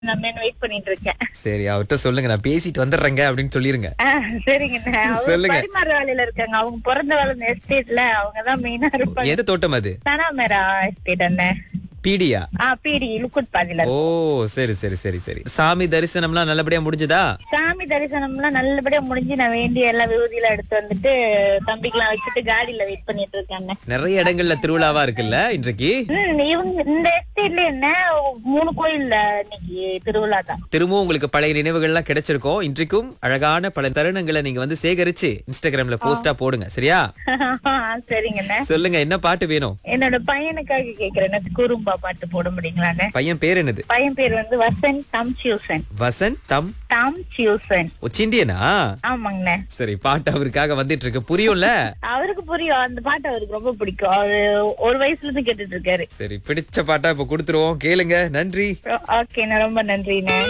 நம்ம வெயிட் பண்ணிட்டு இருக்கேன் சரி அவர்கிட்ட சொல்லுங்க நான் பேசிட்டு வந்துடுறேங்க அப்படின்னு சொல்லிருங்க ஆ, சரிங்கண்ணே அவங்க சொல்லுங்க. பரிமாற வேலையில இருக்காங்க அவங்க பிறந்த வளர்ந்த எஸ்டேட்ல அவங்கதான் மெயினா இருப்பாங்க எந்த தோட்டம் அது சனாமேரா எஸ்டேட் அண்ணன் பீடியா ஆ பீடி லுக்குட் பாதியில ஓ சரி சரி சரி சரி சாமி தரிசனம்லாம் நல்லபடியா முடிஞ்சதா சாமி தரிசனம்லாம் நல்லபடியா முடிஞ்சு நான் வேண்டிய எல்லா விபூதியில எடுத்து வந்துட்டு தம்பிக்கெல்லாம் வச்சுட்டு காடியில வெயிட் பண்ணிட்டு இருக்கேன் அண்ணன். நிறைய இடங்கள்ல திருவிழாவா இருக்குல்ல இன்றைக்கு ம், இவங்க இந்த எஸ்டேட்ல என்ன மூணு கோயில்ல இன்னைக்கு திருவிழா தான் திரும்பவும் உங்களுக்கு பழைய நினைவுகள்லாம் கிடைச்சிருக்கும் இன்றைக்கும் அழகான பல தருணங்களை நீங்க வந்து சேகரிச்சு இன்ஸ்டாகிராம்ல போஸ்டா போடுங்க சரியா சரிங்கண்ணே சொல்லுங்க என்ன பாட்டு வேணும் என்னோட பையனுக்காக கேக்குறேன் குறும்பா பாட்டு போட முடியுங்களாண்ணே பையன் பேர் என்னது பையன் பேர் வந்து வசந்த் டம் சியூசன் வசந்த் தம் டம் சியூசன் சிண்டியனா ஆமாங்கண்ணே சரி பாட்டு அவருக்காக வந்துட்டு இருக்கு புரியும்ல அவருக்கு புரியும் அந்த பாட்டு அவருக்கு ரொம்ப பிடிக்கும் அவரு ஒரு வயசுல இருந்து கேட்டுட்டு இருக்காரு சரி பிடிச்ச பாட்டா இப்ப கொடுத்துருவோம் கேளுங்க நன்றி ஓகேண்ணே ரொம்ப நன்றிண்ணே